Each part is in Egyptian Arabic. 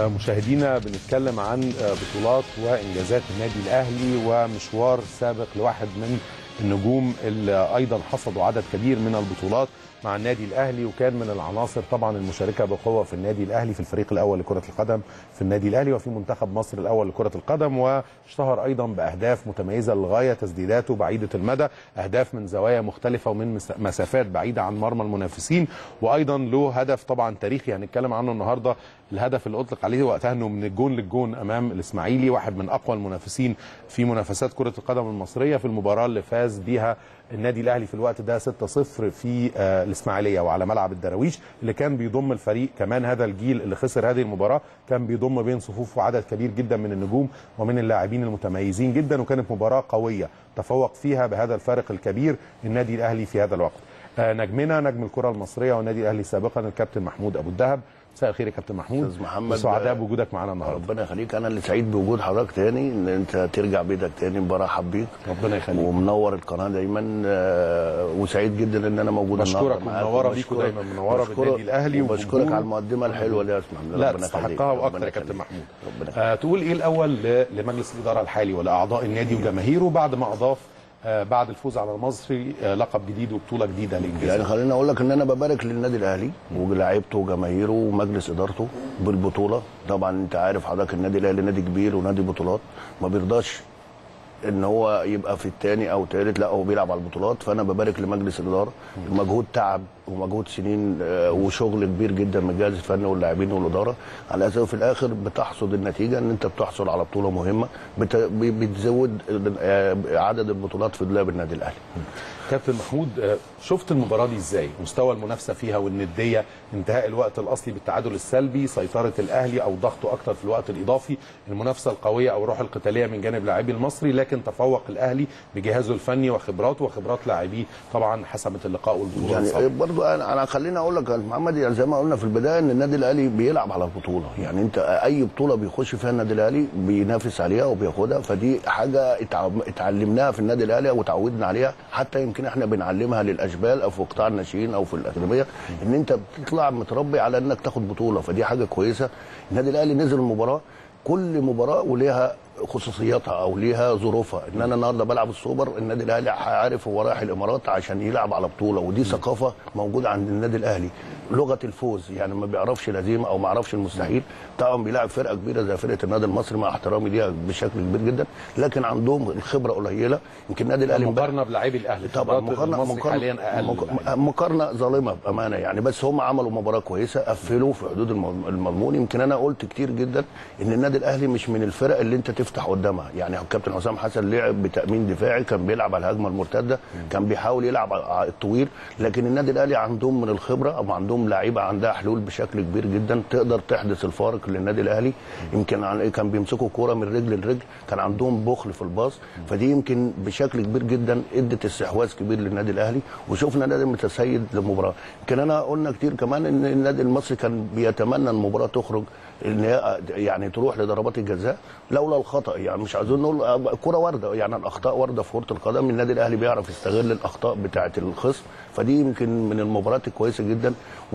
مشاهدينا بنتكلم عن بطولات وانجازات النادي الاهلي ومشوار سابق لواحد من النجوم اللي ايضا حصدوا عدد كبير من البطولات مع النادي الاهلي وكان من العناصر طبعا المشاركه بقوه في النادي الاهلي في الفريق الاول لكره القدم في النادي الاهلي وفي منتخب مصر الاول لكره القدم واشتهر ايضا باهداف متميزه للغايه تسديداته بعيده المدى اهداف من زوايا مختلفه ومن مسافات بعيده عن مرمى المنافسين وايضا له هدف طبعا تاريخي هنتكلم عنه النهارده الهدف اللي اطلق عليه وقتها انه من الجون للجون امام الاسماعيلي واحد من اقوى المنافسين في منافسات كره القدم المصريه في المباراه اللي فاز بيها النادي الاهلي في الوقت ده 6-0 في آه الاسماعيليه وعلى ملعب الدراويش اللي كان بيضم الفريق كمان هذا الجيل اللي خسر هذه المباراه كان بيضم بين صفوفه عدد كبير جدا من النجوم ومن اللاعبين المتميزين جدا وكانت مباراه قويه تفوق فيها بهذا الفارق الكبير النادي الاهلي في هذا الوقت آه نجمنا نجم الكره المصريه والنادي الاهلي سابقا الكابتن محمود ابو الدهب مساء الخير يا كابتن محمود استاذ محمد سعداء بوجودك معانا النهارده ربنا يخليك انا اللي سعيد بوجود حضرتك تاني ان انت ترجع بيتك تاني برحب بيك ربنا يخليك ومنور القناه دايما آه، وسعيد جدا ان انا موجود بشكرك معاك. ومنوره وبشكرك- بيكوا دايما منوره بشكرك- بالنادي الاهلي وبشكرك وجمهوره. على المقدمه الحلوه دي يا استاذ محمد لا ربنا يخليك. تستحقها واكثر ربنا يا كابتن يخليك. محمود ربنا يخليك. آه تقول ايه الاول ل- لمجلس الاداره الحالي ولاعضاء النادي وجماهيره بعد ما اضاف آه بعد الفوز على المصري آه لقب جديد وبطوله جديده للجزيره يعني خليني اقول لك ان انا ببارك للنادي الاهلي ولاعيبته وجماهيره ومجلس ادارته بالبطوله طبعا انت عارف حضرتك النادي الاهلي نادي كبير ونادي بطولات ما بيرضاش ان هو يبقى في الثاني او ثالث لا هو بيلعب على البطولات فانا ببارك لمجلس الاداره مجهود تعب ومجهود سنين آه، وشغل كبير جدا من الجهاز الفني واللاعبين والاداره على اساس في الاخر بتحصد النتيجه ان انت بتحصل على بطوله مهمه بت- بتزود آه، عدد البطولات في دولاب النادي الاهلي كابتن محمود آه، شفت المباراه دي ازاي مستوى المنافسه فيها والنديه انتهاء الوقت الاصلي بالتعادل السلبي سيطره الاهلي او ضغطه اكتر في الوقت الاضافي المنافسه القويه او الروح القتاليه من جانب لاعبي المصري لكن تفوق الاهلي بجهازه الفني وخبراته وخبرات لاعبيه طبعا حسمت اللقاء والبطوله يعني الفضل. برضو انا انا خليني اقول لك يا محمد يعني زي ما قلنا في البدايه ان النادي الاهلي بيلعب على البطوله يعني انت اي بطوله بيخش فيها النادي الاهلي بينافس عليها وبياخدها فدي حاجه اتع- اتعلمناها في النادي الاهلي وتعودنا عليها حتى يمكن احنا بنعلمها للاشبال او في قطاع الناشئين او في الاكاديميه ان انت بتطلع متربي على انك تاخد بطوله فدي حاجه كويسه النادي الاهلي نزل المباراه كل مباراه وليها خصوصياتها او ليها ظروفها ان انا النهارده بلعب السوبر النادي الاهلي عارف هو رايح الامارات عشان يلعب على بطوله ودي ثقافه موجوده عند النادي الاهلي لغه الفوز يعني ما بيعرفش الهزيمه او ما يعرفش المستحيل طبعا بيلعب فرقه كبيره زي فرقه النادي المصري مع احترامي ليها بشكل كبير جدا لكن عندهم الخبره قليله يمكن النادي الاهلي امبارح مقارنه بلاعبي الاهلي طبعا خبرات مقارنه المصري حاليا اقل مقارنه مقارنه ظالمه بامانه يعني بس هم عملوا مباراه كويسه قفلوا في حدود الم- المضمون يمكن انا قلت كتير جدا ان النادي الاهلي مش من الفرق اللي انت تفتح قدامها يعني الكابتن حسام حسن لعب بتامين دفاعي كان بيلعب على الهجمه المرتده كان بيحاول يلعب على الطويل لكن النادي الاهلي عندهم من الخبره او عندهم لعيبه عندها حلول بشكل كبير جدا تقدر تحدث الفارق للنادي الاهلي يمكن عن- كان بيمسكوا كوره من رجل لرجل كان عندهم بخل في الباص فدي يمكن بشكل كبير جدا ادت استحواذ كبير للنادي الاهلي وشفنا نادي متسيد للمباراه يمكن انا قلنا كتير كمان ان النادي المصري كان بيتمنى المباراه تخرج ان هي يعني تروح لضربات الجزاء لولا الخطا يعني مش عايزين نقول الكره وارده يعني الاخطاء وارده في كره القدم النادي الاهلي بيعرف يستغل الاخطاء بتاعه الخصم فدي يمكن من المباريات الكويسه جدا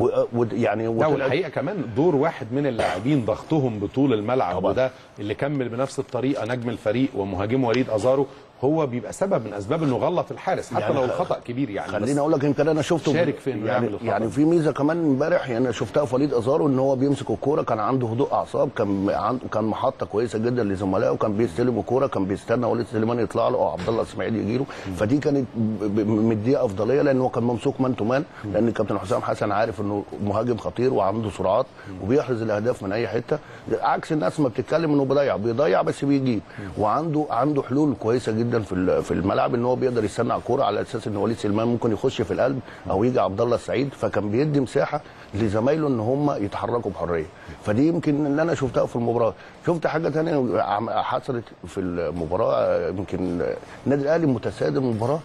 ويعني لا والحقيقه كمان دور واحد من اللاعبين ضغطهم بطول الملعب طبعا. وده اللي كمل بنفس الطريقه نجم الفريق ومهاجمه وليد ازارو هو بيبقى سبب من اسباب انه غلط الحارس حتى يعني لو خ- الخطا كبير يعني خليني بس اقول لك يمكن انا شفته شارك في إنه يعني يعمل الخطأ. يعني في ميزه كمان امبارح يعني أنا شفتها في وليد ازارو ان هو بيمسك الكوره كان عنده هدوء اعصاب كان عنده كان محطه كويسه جدا لزملائه وكان بيستلم الكوره كان بيستنى وليد سليمان يطلع له او عبد الله اسماعيل يجي له فدي كانت ب- ب- مديه افضليه لان هو كان ممسوك مان تو مان لان الكابتن حسام حسن عارف انه مهاجم خطير وعنده سرعات وبيحرز الاهداف من اي حته عكس الناس ما بتتكلم انه بيضيع بيضيع بس بيجيب وعنده عنده حلول كويسه جدا في ال- في الملعب ان هو بيقدر يستنى على الكوره على اساس ان وليد سليمان ممكن يخش في القلب او يجي عبد الله السعيد فكان بيدي مساحه لزمايله ان هم يتحركوا بحريه فدي يمكن اللي انا شفتها في المباراه شفت حاجه ثانيه حصلت في المباراه يمكن النادي الاهلي متسيد المباراه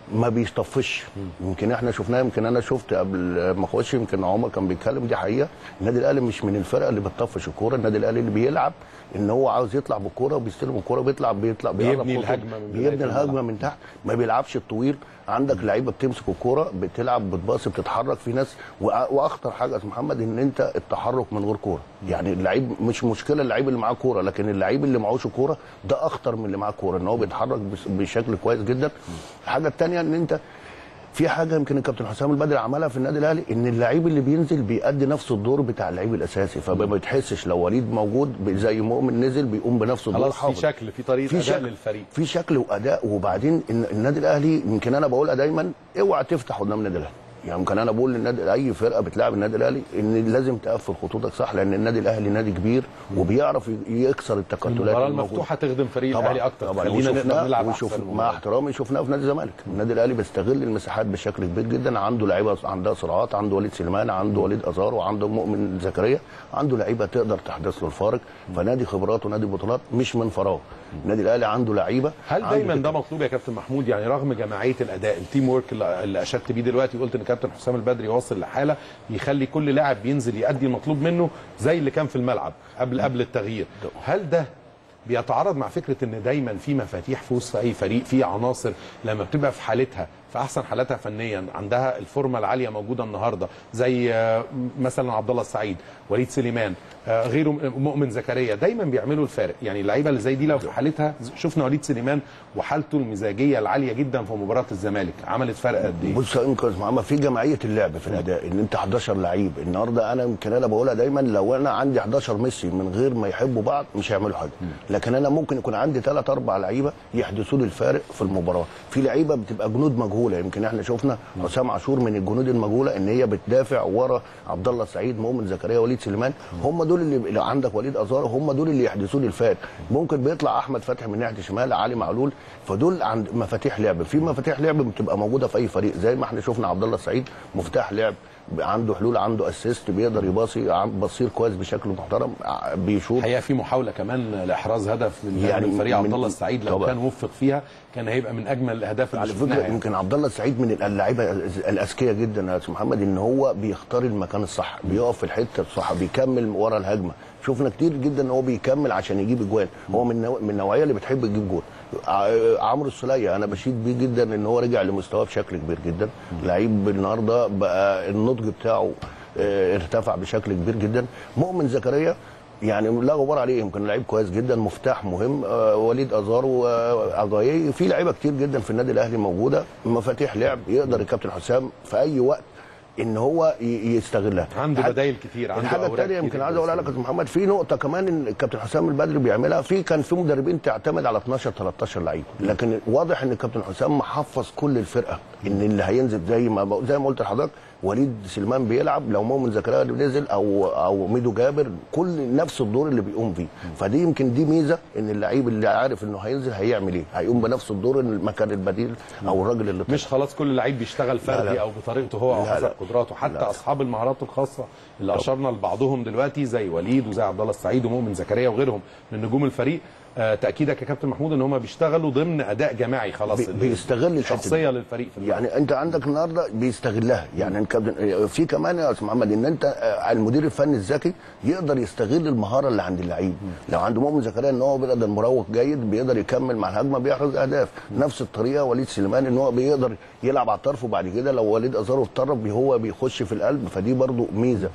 ما بيطفش يمكن احنا شفناه يمكن انا شفت قبل ما اخش يمكن عمر كان بيتكلم دي حقيقه النادي الاهلي مش من الفرق اللي بتطفش الكوره النادي الاهلي اللي بيلعب ان هو عاوز يطلع بالكوره وبيستلم الكوره بيطلع بيطلع بيقرب بيبني خطوط، الهجمة من بداية بيبني الملعب. الهجمه من تحت ما بيلعبش الطويل عندك لعيبه بتمسك الكوره بتلعب بتباصي بتتحرك في ناس وأ- واخطر حاجه يا أستاذ محمد ان انت التحرك من غير كوره يعني اللعيب مش مشكله اللعيب اللي معاه كوره لكن اللعيب اللي معهوش كوره ده اخطر من اللي معاه كوره ان هو بيتحرك بس- بشكل كويس جدا الحاجه الثانيه ان انت في حاجه يمكن الكابتن حسام البدري عملها في النادي الاهلي ان اللعيب اللي بينزل بيأدي نفس الدور بتاع اللعيب الاساسي فما بتحسش لو وليد موجود ب- زي مؤمن نزل بيقوم بنفس الدور خلاص في حافظ. شكل في طريقه في اداء شكل للفريق في شكل واداء وبعدين إن النادي الاهلي يمكن انا بقولها دايما اوعى تفتح قدام النادي الاهلي يعني يمكن انا بقول للنادي اي فرقه بتلعب النادي الاهلي ان لازم تقفل خطوطك صح لان النادي الاهلي نادي كبير وبيعرف ي- يكسر التكتلات المباراه الموجودة. المفتوحه تخدم فريق الاهلي اكتر طبعا خلينا نقدر وشفناه نلعب وشوف احسن مع احترامي شفناه في نادي الزمالك النادي الاهلي بيستغل المساحات بشكل كبير جدا عنده لعيبه عندها سرعات عنده وليد سليمان عنده وليد ازارو عنده مؤمن زكريا عنده لعيبه تقدر تحدث له الفارق فنادي خبرات ونادي بطولات مش من فراغ النادي الاهلي عنده لعيبه هل عنده دايما ده فكرة. مطلوب يا كابتن محمود يعني رغم جماعيه الاداء التيم ورك اللي اللي اشدت بيه دلوقتي قلت ان كابتن حسام البدري واصل لحاله يخلي كل لاعب بينزل يأدي المطلوب منه زي اللي كان في الملعب قبل قبل التغيير هل ده بيتعارض مع فكره ان دايما في مفاتيح في وسط اي فريق في عناصر لما بتبقى في حالتها في احسن حالاتها فنيا عندها الفورمه العاليه موجوده النهارده زي آه، مثلا عبد الله السعيد وليد سليمان آه، غيره مؤمن زكريا دايما بيعملوا الفارق يعني اللعيبه اللي زي دي لو في حالتها شفنا وليد سليمان وحالته المزاجيه العاليه جدا في مباراه الزمالك عملت فرق قد ايه بص يمكن محمد في جماعيه اللعب في الاداء ان انت 11 لعيب النهارده انا يمكن انا بقولها دايما لو انا عندي 11 ميسي من غير ما يحبوا بعض مش هيعملوا حاجه لكن انا ممكن يكون عندي ثلاث اربع لعيبه يحدثوا لي الفارق في المباراه في لعيبه بتبقى جنود مجهوله يمكن احنا شفنا حسام عاشور من الجنود المجهوله ان هي بتدافع ورا عبد الله السعيد مؤمن زكريا وليد سليمان هم دول اللي لو عندك وليد ازارو هم دول اللي يحدثوا لي الفارق ممكن بيطلع احمد فتحي من ناحيه الشمال علي معلول فدول عند مفاتيح لعب في مفاتيح لعب بتبقى موجوده في اي فريق زي ما احنا شفنا عبد الله السعيد مفتاح لعب عنده حلول عنده اسيست بيقدر يباصي عن- بصير كويس بشكل محترم ع- بيشوط الحقيقه في محاوله كمان لاحراز هدف من يعني يعني الفريق من- عبد الله السعيد لو طبعا. كان وفق فيها كان هيبقى من اجمل الاهداف اللي على شفناها فكره يعني. يمكن عبد الله السعيد من اللعيبه الاذكياء جدا يا استاذ محمد ان هو بيختار المكان الصح بيقف في الحته الصح بيكمل ورا الهجمه شفنا كتير جدا ان هو بيكمل عشان يجيب اجوان هو من نوع- من النوعيه اللي بتحب تجيب جول ع- عمرو السوليه انا بشيد بيه جدا ان هو رجع لمستواه بشكل كبير جدا لعيب النهارده بقى النضج بتاعه آه، ارتفع بشكل كبير جدا مؤمن زكريا يعني لا غبار عليه يمكن لعيب كويس جدا مفتاح مهم آه، وليد ازارو آه، اجايي في لعيبه كتير جدا في النادي الاهلي موجوده مفاتيح لعب يقدر الكابتن حسام في اي وقت ان هو ي- يستغلها عنده الحاجة- بدايل كتير عنده الحاجه أوراق الثانيه كتير يمكن عايز اقولها لك يا يقدر أستاذ محمد في نقطه كمان ان الكابتن حسام البدري بيعملها في كان في مدربين تعتمد على 12 13 لعيب لكن واضح ان الكابتن حسام محفظ كل الفرقه ان اللي هينزل زي ما بق- زي ما قلت لحضرتك وليد سليمان بيلعب لو مؤمن زكريا اللي نزل او او ميدو جابر كل نفس الدور اللي بيقوم فيه فدي يمكن دي ميزه ان اللعيب اللي عارف انه هينزل هيعمل ايه هيقوم بنفس الدور المكان البديل او الراجل اللي مش خلاص كل لعيب بيشتغل فردي لا. او بطريقته هو او لا، حسب لا. قدراته حتى لا. اصحاب المهارات الخاصه اللي اشرنا لبعضهم دلوقتي زي وليد وزي عبد الله السعيد ومؤمن زكريا وغيرهم من نجوم الفريق آه تاكيدك يا كابتن محمود ان هم بيشتغلوا ضمن اداء جماعي خلاص بي- بيستغل الحتة دي. شخصيه للفريق في الملعب. يعني انت عندك النهارده بيستغلها يعني الكابتن في كمان يا استاذ محمد ان انت آه، المدير الفني الذكي يقدر يستغل المهاره اللي عند اللعيب لو عنده مؤمن زكريا ان هو بيقدر مروق جيد بيقدر يكمل مع الهجمه بيحرز اهداف نفس الطريقه وليد سليمان ان هو بيقدر يلعب على الطرف وبعد كده لو وليد ازارو اتطرف هو بيخش في القلب فدي برضو ميزه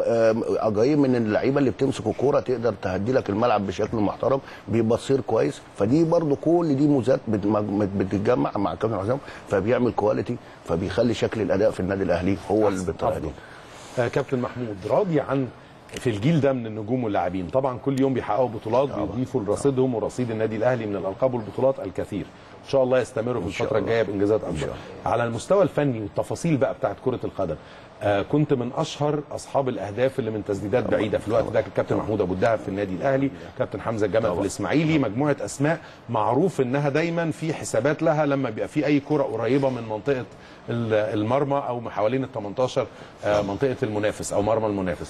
اجاي من اللعيبه اللي بتمسك الكوره تقدر تهدي لك الملعب بشكل محترم بيبصير كويس فدي برضو كل دي ميزات بت- مج- بتتجمع مع كابتن حسام فبيعمل كواليتي فبيخلي شكل الاداء في النادي الاهلي هو اللي بالطريقه دي آه كابتن محمود راضي عن في الجيل ده من النجوم واللاعبين طبعا كل يوم بيحققوا بطولات بيضيفوا لرصيدهم ورصيد النادي الاهلي من الالقاب والبطولات الكثير ان شاء الله يستمروا في شاء الفتره الله. الجايه بانجازات اكبر شاء على المستوى الفني والتفاصيل بقى بتاعت كره القدم آه كنت من اشهر اصحاب الاهداف اللي من تسديدات بعيده في الوقت ده كان كابتن محمود ابو الدهب في النادي الاهلي كابتن حمزه الجمل في الاسماعيلي مجموعه اسماء معروف انها دايما في حسابات لها لما بيبقى في اي كره قريبه من منطقه ال- المرمى او حوالين ال 18 آه، منطقه المنافس او مرمى المنافس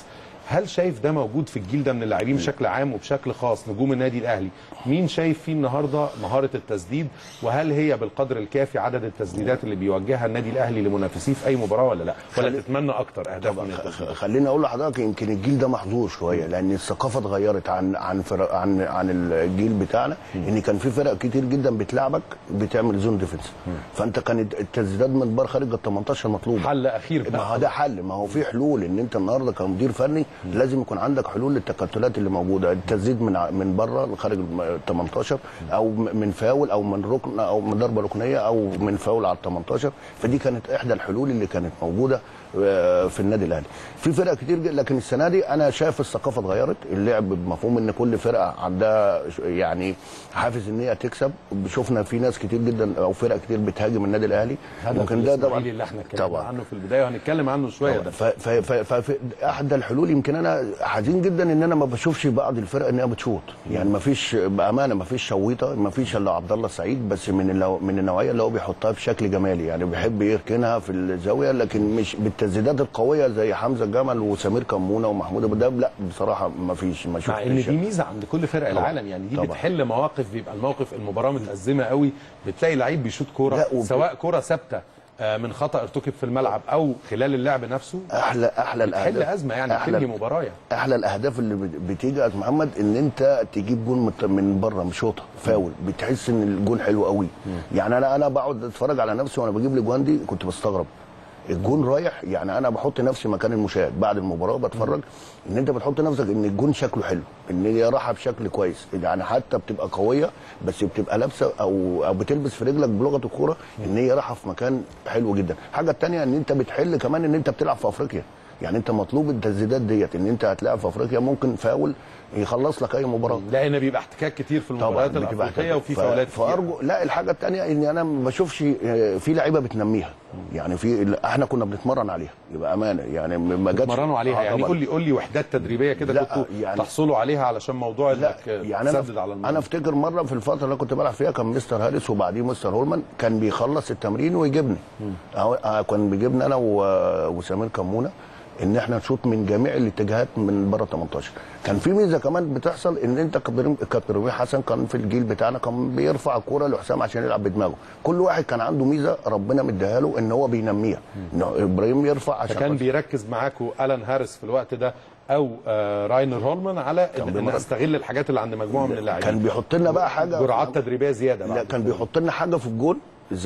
هل شايف ده موجود في الجيل ده من اللاعبين بشكل عام وبشكل خاص نجوم النادي الاهلي مين شايف فيه النهارده مهاره التسديد وهل هي بالقدر الكافي عدد التسديدات اللي بيوجهها النادي الاهلي لمنافسيه في اي مباراه ولا لا ولا تتمنى اكتر اهداف طبعا من خ- التسديد خ- خليني اقول لحضرتك يمكن الجيل ده محظوظ شويه لان الثقافه اتغيرت عن عن فرق عن عن الجيل بتاعنا ان كان في فرق كتير جدا بتلعبك بتعمل زون ديفنس فانت كانت التسديدات من بره خارج ال 18 مطلوبه حل اخير ما بقى هو ده حل ما هو في حلول ان انت النهارده كمدير فني لازم يكون عندك حلول للتكتلات اللي موجوده التسديد من ع- من بره خارج ال 18 او م- من فاول او من ركن او من ضربه ركنيه او من فاول على ال 18 فدي كانت احدى الحلول اللي كانت موجوده آه، في النادي الاهلي في فرق كتير جدا لكن السنه دي انا شايف الثقافه اتغيرت اللعب بمفهوم ان كل فرقه عندها ش- يعني حافز ان هي تكسب شفنا في ناس كتير جدا او فرق كتير بتهاجم النادي الاهلي ممكن ده طبعا اللي احنا اتكلمنا طبعا عنه في البدايه وهنتكلم عنه شويه ده ف- ف- ف- ف- ف- احدى الحلول يمكن انا حزين جدا ان انا ما بشوفش بعض الفرق انها بتشوط يعني ما فيش بامانه ما فيش شويطه ما فيش الا عبد الله السعيد بس من اللو من النوعيه اللي هو بيحطها بشكل جمالي يعني بيحب يركنها في الزاويه لكن مش بالتسديدات القويه زي حمزه جمل وسمير كمونه ومحمود ابو دهب لا بصراحه ما فيش ما مع ان شفتش دي ميزه عند كل فرق طبعا. العالم يعني دي طبعا. بتحل مواقف بيبقى الموقف المباراه متازمه قوي بتلاقي لعيب بيشوط كوره لا، وب- سواء كوره ثابته آه، من خطا ارتكب في الملعب او خلال اللعب نفسه احلى احلى بتحل الاهداف ازمه يعني أحلى- بتنهي مباراه يعني احلى الاهداف اللي بت- بتيجي يا أستاذ محمد ان انت تجيب جون مت- من بره مشوطه فاول بتحس ان الجون حلو قوي يعني انا انا بقعد اتفرج على نفسي وانا بجيب الاجوان دي كنت بستغرب الجون رايح يعني انا بحط نفسي مكان المشاهد بعد المباراه بتفرج ان انت بتحط نفسك ان الجون شكله حلو ان هي رايحه بشكل كويس يعني حتى بتبقى قويه بس بتبقى لابسه او او بتلبس في رجلك بلغه الكوره ان هي رايحه في مكان حلو جدا الحاجه الثانيه ان انت بتحل كمان ان انت بتلعب في افريقيا يعني انت مطلوب التسديدات ديت ان انت هتلاعب في افريقيا ممكن فاول يخلص لك اي مباراه لان بيبقى احتكاك كتير في المباريات بتبقى الافريقيه كده. وفي ف- فاولات كتير فارجو لا الحاجه الثانيه ان انا ما بشوفش آه، في لعيبه بتنميها يعني في احنا كنا بنتمرن عليها يبقى امانه يعني ما جاتش مرنوا عليها آه يعني طبعاً. قول لي قول لي وحدات تدريبيه كده لا، كنتوا يعني- تحصلوا عليها علشان موضوع لا انك يعني انا تسدد على المرمى انا افتكر مره في الفتره اللي أنا كنت بلعب فيها كان مستر هاريس وبعديه مستر هولمان كان بيخلص التمرين ويجيبني أهو- آه، كان بيجيبني انا و- وسمير كمونه ان احنا نشوط من جميع الاتجاهات من بره 18 كان في ميزه كمان بتحصل ان انت كابتن كابتن ربيع حسن كان في الجيل بتاعنا كان بيرفع الكوره لحسام عشان يلعب بدماغه كل واحد كان عنده ميزه ربنا مديها له ان هو بينميها ان ابراهيم يرفع عشان فكان خاطر- بيركز معاكم الان هاريس في الوقت ده او آه راينر هولمان على ان بيمرن. أنا استغل الحاجات اللي عند مجموعه من اللاعبين كان بيحط لنا بقى حاجه جرعات تدريبيه زياده لا بعد كان كده. بيحط لنا حاجه في الجون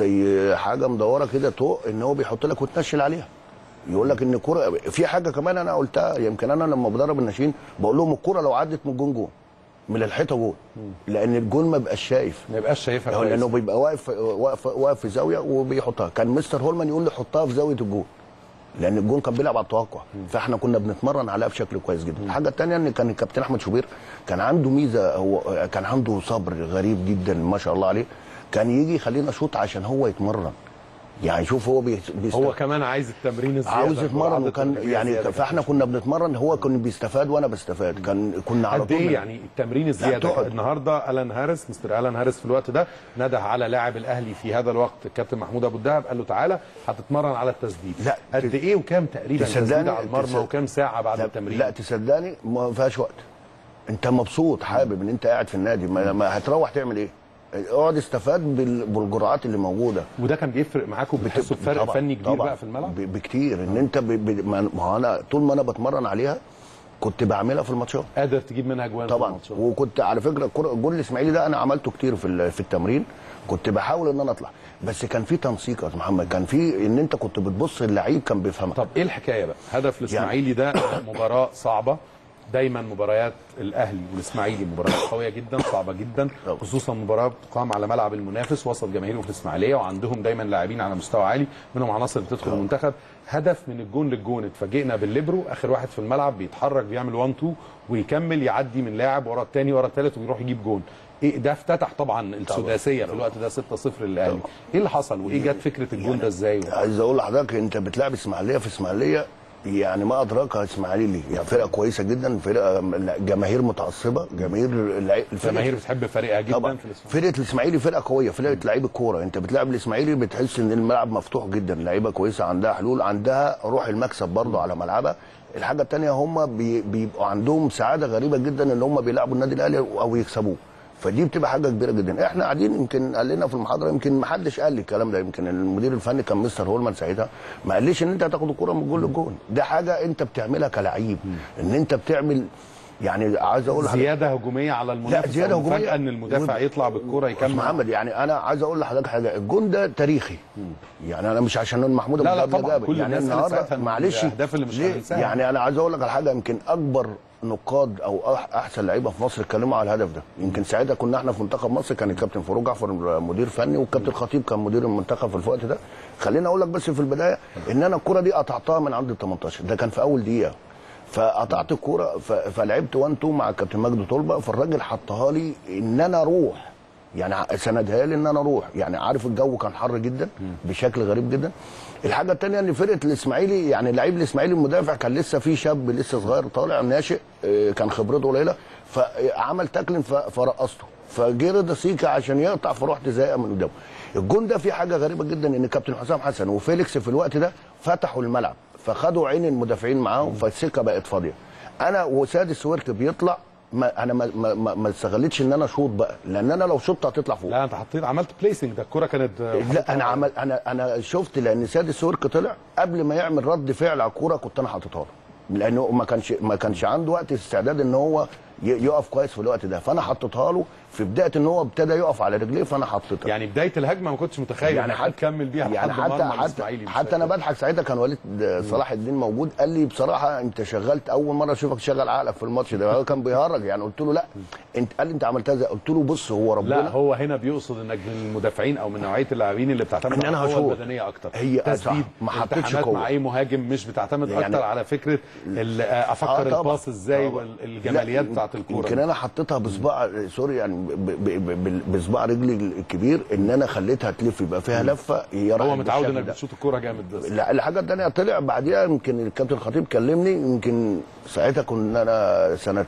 زي حاجه مدوره كده طوق ان هو بيحط لك وتنشل عليها يقول لك ان الكوره في حاجه كمان انا قلتها يمكن انا لما بدرب الناشئين بقول لهم الكوره لو عدت من الجون جون من الحيطه جون لان الجون ما بيبقاش شايف ما يبقاش شايفها هو كويس لانه بيبقى واقف واقف واقف في زاويه وبيحطها كان مستر هولمان يقول لي حطها في زاويه الجون لان الجون كان بيلعب على التوقع فاحنا كنا بنتمرن عليها بشكل كويس جدا الحاجه الثانيه ان كان الكابتن احمد شوبير كان عنده ميزه هو كان عنده صبر غريب جدا ما شاء الله عليه كان يجي يخلينا شوط عشان هو يتمرن يعني شوف هو بي- بيست... هو كمان عايز التمرين الزياده عاوز يتمرن جرعات وكان التدريبية يعني زيادة فاحنا كنا بنتمرن هو كان بيستفاد وانا بستفاد كان كنا على قد طول ايه يعني التمرين الزياده تقعد. النهارده الان هاريس مستر الان هاريس في الوقت ده نده على لاعب الاهلي في هذا الوقت الكابتن محمود ابو الدهب قال له تعالى هتتمرن على التسديد لا، قد ايه وكام تقريبا تصدقني- تسديد على المرمى تصد- وكام ساعه بعد لا, التمرين لا تصدقني ما فيهاش وقت انت مبسوط حابب ان انت قاعد في النادي ما, ما هتروح تعمل ايه اقعد استفاد بال- بالجرعات اللي موجوده وده كان بيفرق معاكم بتحسوا بفرق طبعاً- فني كبير طبعاً بقى في الملعب ب- بكتير ان انت ب... ب... ما ما هو انا طول ما انا بتمرن عليها كنت بعملها في الماتشات قادر تجيب منها جوان في طبعا الماتشات. وكنت على فكره الكرة- الجول الاسماعيلي ده انا عملته كتير في ال- في التمرين كنت بحاول ان انا اطلع بس كان في تنسيق يا أستاذ محمد كان في ان انت كنت بتبص اللعيب كان بيفهمك طب ايه الحكايه بقى هدف الاسماعيلي ده مباراه صعبه دايما مباريات الاهلي والاسماعيلي مباريات قويه جدا صعبه جدا طبعا. خصوصا مباراه بتقام على ملعب المنافس وسط جماهيره في الاسماعيليه وعندهم دايما لاعبين على مستوى عالي منهم عناصر بتدخل المنتخب هدف من الجون للجون اتفاجئنا بالليبرو اخر واحد في الملعب بيتحرك بيعمل 1 2 ويكمل يعدي من لاعب ورا الثاني ورا الثالث ويروح يجيب جون ايه ده افتتح طبعا السداسيه في الوقت ده 6-0 للاهلي ايه اللي حصل وايه جت فكره الجون ده ازاي عايز اقول لحضرتك انت بتلعب اسماعيليه في اسماعيليه يعني ما ادراك اسماعيلي يعني فرقه كويسه جدا فرقه جماهير متعصبه جماهير اللعي- الفرقة- الجماهير بتحب فريقها جدا طبعا في الاسماعيلي فرقه الاسماعيلي فرقه قويه فرقه لعيب الكوره انت بتلعب الاسماعيلي بتحس ان الملعب مفتوح جدا لعيبه كويسه عندها حلول عندها روح المكسب برضه على ملعبها الحاجه الثانيه هم بي- بيبقوا عندهم سعاده غريبه جدا ان هم بيلعبوا النادي الاهلي او يكسبوه فدي بتبقى حاجه كبيره جدا احنا قاعدين يمكن قال لنا في المحاضره يمكن ما حدش قال لي الكلام ده يمكن المدير الفني كان مستر هولمان ساعتها ما قاليش ان انت هتاخد الكوره من جول لجول ده حاجه انت بتعملها كلعيب ان انت بتعمل يعني عايز اقول لحضرتك- زياده هجوميه على المنافس زيادة أو هجومية. مفاجأة ان المدافع و- يطلع بالكره أستاذ يكمل محمد يعني انا عايز اقول لحضرتك حاجه الجون ده تاريخي يعني انا مش عشان محمود لا، أبو لا، جابر طبعاً. جابر. كل يعني الناس قالت ساعتها النهارده إن معلش الأهداف اللي مش ليه؟ هننساها. يعني انا عايز اقول لك على حاجه يمكن اكبر نقاد او أح- احسن لعيبه في مصر اتكلموا على الهدف ده يمكن ساعتها كنا احنا في منتخب مصر كان الكابتن فاروق جعفر مدير فني والكابتن خطيب كان مدير المنتخب في الوقت ده خليني اقول لك بس في البدايه ان انا الكره دي قطعتها من عند ال 18 ده كان في اول دقيقه فقطعت الكوره ف- فلعبت 1 2 مع الكابتن مجدي طلبه فالراجل حطها لي ان انا اروح يعني ع- سندها لي ان انا اروح يعني عارف الجو كان حر جدا بشكل غريب جدا الحاجه الثانيه ان فرقه الاسماعيلي يعني لعيب الاسماعيلي المدافع كان لسه في شاب لسه صغير طالع ناشئ آه، كان خبرته قليله فعمل تاكلين ف- فرقصته فجه رضا سيكا عشان يقطع فرحت زيقه من قدامه الجون ده فيه حاجه غريبه جدا ان كابتن حسام حسن وفيليكس في الوقت ده فتحوا الملعب فخدوا عين المدافعين معاهم فالسكه بقت فاضيه انا وساد السويرت بيطلع ما انا ما ما, ما, ما استغلتش ان انا اشوط بقى لان انا لو شطت هتطلع فوق لا انت حطيت عملت بليسنج ده الكره كانت لا انا عمل انا انا شفت لان ساد السورك طلع قبل ما يعمل رد فعل على الكوره كنت انا حاططها له لانه ما كانش ما كانش عنده وقت استعداد ان هو ي- يقف كويس في الوقت ده فانا حطيتها له في بدايه ان هو ابتدى يقف على رجليه فانا حطيتها يعني بدايه الهجمه ما كنتش متخيل يعني انك حتى هتكمل بيها يعني لحد حتى مرمى حتى, الإسماعيلي مش حتى انا فاكر. بضحك ساعتها كان وليد صلاح الدين موجود قال لي بصراحه انت شغلت اول مره اشوفك تشغل عقلك في الماتش ده هو كان بيهرج يعني قلت له لا انت قال لي انت عملتها ازاي قلت له بص هو ربنا لا هو هنا بيقصد انك من المدافعين او من نوعيه اللاعبين اللي بتعتمد إن أنا على القوه هشوط. البدنيه اكتر هي- صح. تسديد ما حطيتش التحامات قوة. مع اي مهاجم مش بتعتمد يعني- اكتر على فكره ال- آه، افكر طبعاً. الباص ازاي طبعاً. والجماليات لا، بتاعت الكوره يمكن انا حطيتها بصباع سوري يعني ب- ب- ب- بصباع رجلي الكبير ان انا خليتها تلف يبقى فيها لفه هي هو راحت متعود بالشكل انك ده. بتشوط الكوره جامد بس لا الحاجه الثانيه طلع بعديها يمكن الكابتن الخطيب كلمني يمكن ساعتها كنا انا سنه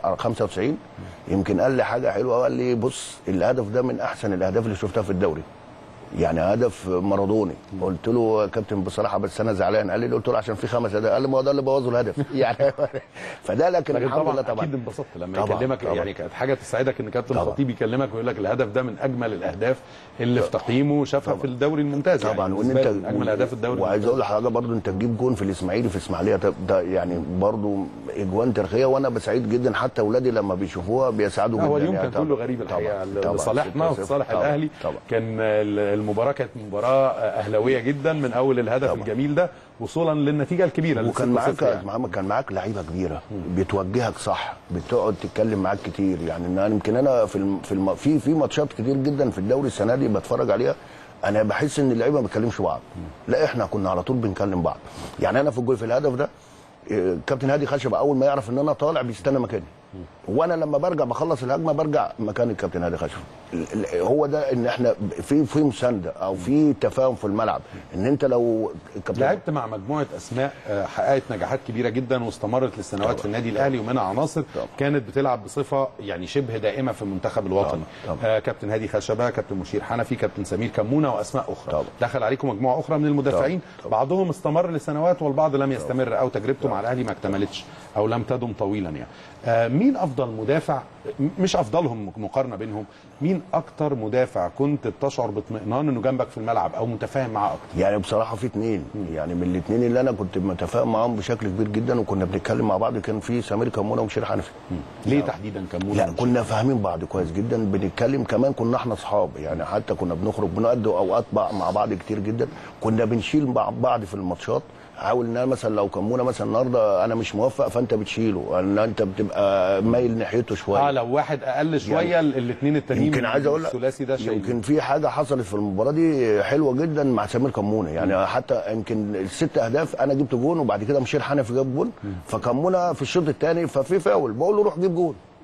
95 يمكن قال لي حاجه حلوه قال لي بص الهدف ده من احسن الاهداف اللي شفتها في الدوري يعني هدف مارادوني قلت له يا كابتن بصراحه بس انا زعلان قال لي قلت له عشان في خمس اهداف قال لي ما هو ده اللي بوظوا الهدف يعني فده لكن لكن الحمد طبعا, لله طبعا اكيد انبسطت لما طبعاً، يكلمك طبعاً. يعني كانت حاجه تسعدك ان كابتن طبعاً. الخطيب يكلمك ويقول لك الهدف ده من اجمل الاهداف اللي في تقييمه شافها في الدوري الممتاز طبعا يعني وان بالنسبة انت لي من اجمل اهداف الدوري وعايز الممتاز. اقول لحضرتك برضو انت تجيب جون في الاسماعيلي في اسماعيليه ده, ده يعني برضو اجوان تاريخيه وانا بسعيد جدا حتى اولادي لما بيشوفوها بيسعدوا لا، جدا هو اليوم يعني كان كله طبعاً. غريب الحقيقه طبعاً. طبعاً. لصالحنا ستة وصالح صفر. الاهلي طبعا كان ال- المباراه كانت مباراه اهلاويه جدا من اول الهدف طبعاً. الجميل ده وصولا للنتيجه الكبيره اللي وكان 6-0 معاك يا يعني. محمد كان معاك لعيبه كبيره بتوجهك صح بتقعد تتكلم معاك كتير يعني ان انا يمكن انا في الم... في الم... في في ماتشات كتير جدا في الدوري السنه دي بتفرج عليها انا بحس ان اللعيبه ما بيتكلمش بعض لا احنا كنا على طول بنكلم بعض يعني انا في الجول في الهدف ده إيه، كابتن هادي خشبه اول ما يعرف ان انا طالع بيستنى مكاني وانا لما برجع بخلص الهجمه برجع مكان الكابتن هادي خشبه ال- ال- هو ده ان احنا في في مسانده او في تفاهم في الملعب ان انت لو الكابتن لعبت مع مجموعه اسماء آه، حققت نجاحات كبيره جدا واستمرت لسنوات طبعا. في النادي الاهلي ومنها عناصر طبعا. كانت بتلعب بصفه يعني شبه دائمه في المنتخب الوطني طبعا. آه كابتن هادي خشبه كابتن مشير حنفي كابتن سمير كمونه واسماء اخرى طبعا. دخل عليكم مجموعه اخرى من المدافعين بعضهم استمر لسنوات والبعض لم يستمر او تجربته مع الاهلي ما اكتملتش او لم تدم طويلا يعني آه مين افضل مدافع م- مش افضلهم مقارنه بينهم مين اكتر مدافع كنت بتشعر باطمئنان انه جنبك في الملعب او متفاهم معاه اكتر يعني بصراحه في اتنين يعني من الاتنين اللي انا كنت متفاهم معاهم بشكل كبير جدا وكنا بنتكلم مع بعض كان في سمير كمونه ومشير حنفي ليه تحديدا كمونه لا كنا فاهمين بعض كويس جدا بنتكلم كمان كنا احنا اصحاب يعني حتى كنا بنخرج بنقضي اوقات بع- مع بعض كتير جدا كنا بنشيل مع بعض في الماتشات حاول ان انا مثلا لو كمونه مثلا النهارده انا مش موفق فانت بتشيله ان انت بتبقى مايل ناحيته شويه اه لو واحد اقل شويه يعني يعني الاثنين التانيين يمكن عايز اقول لك الثلاثي ده شيء يمكن في حاجه حصلت في المباراه دي حلوه جدا مع سمير كمونه يعني حتى يمكن الست اهداف انا جبت جون وبعد كده مشير حنفي جاب جون فكمونه في الشوط الثاني ففي فاول بقول له روح جيب جون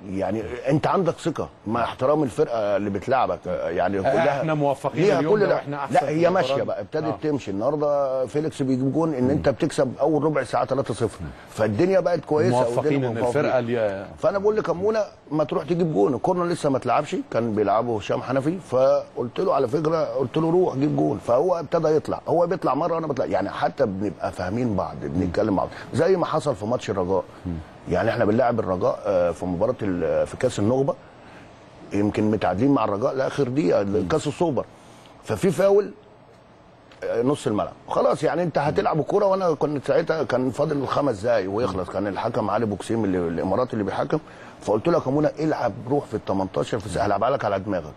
يعني انت عندك ثقه مع احترام الفرقه اللي بتلعبك آه، يعني كلها احنا موفقين ليها اليوم كل ده ده واحنا احسن لا في هي المباراة ماشيه دي. بقى ابتدت آه. آه. تمشي النهارده فيليكس بيجيب جون ان انت بتكسب اول ربع ساعه 3-0 فالدنيا بقت كويسه موفقين والدنيا ان موفقين. الفرقه اللي فانا بقول لكمونه ما تروح تجيب جون الكورنر لسه ما تلعبش كان بيلعبه هشام حنفي فقلت له على فكره قلت له روح جيب جون فهو ابتدى يطلع هو بيطلع مره وانا بطلع يعني حتى بنبقى فاهمين بعض بنتكلم مع بعض زي ما حصل في ماتش الرجاء يعني احنا بنلاعب الرجاء آه، في مباراه ال- في كاس النخبه يمكن متعادلين مع الرجاء لاخر دقيقه كاس السوبر ففي فاول آه، نص الملعب خلاص يعني انت هتلعب الكوره وانا كنت ساعتها كان فاضل خمس دقايق ويخلص كان الحكم علي بوكسيم اللي الاماراتي اللي بيحكم فقلت له يا كمونه العب روح في ال 18 في الساعه هلعبها لك على دماغك